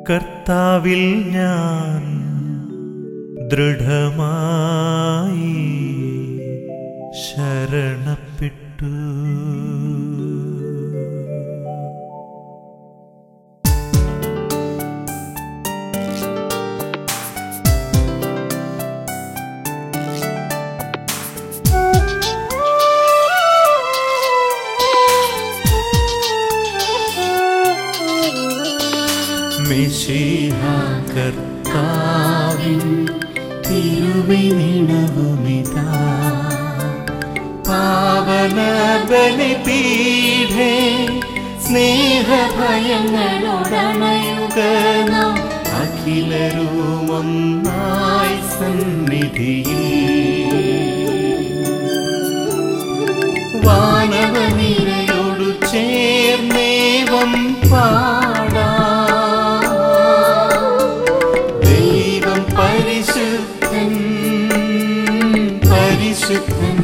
കർത്താവിൽ ഞാൻ ദൃഢമായി ശരണപ്പെട്ടു മിശിഹ കർത്താവിൻ തിരുവിനിണവുമിതാ പാവന ബലിപീഠേ സ്നേഹഭയങ്ങളോടണയുക നാം അഖിലരും ഒന്നായി സന്നിധിയിൽ വാനവനിരയോടു ചേർന്നേവം പാടാ ദൈവം പരിശുദ്ധൻ പരിശുദ്ധൻ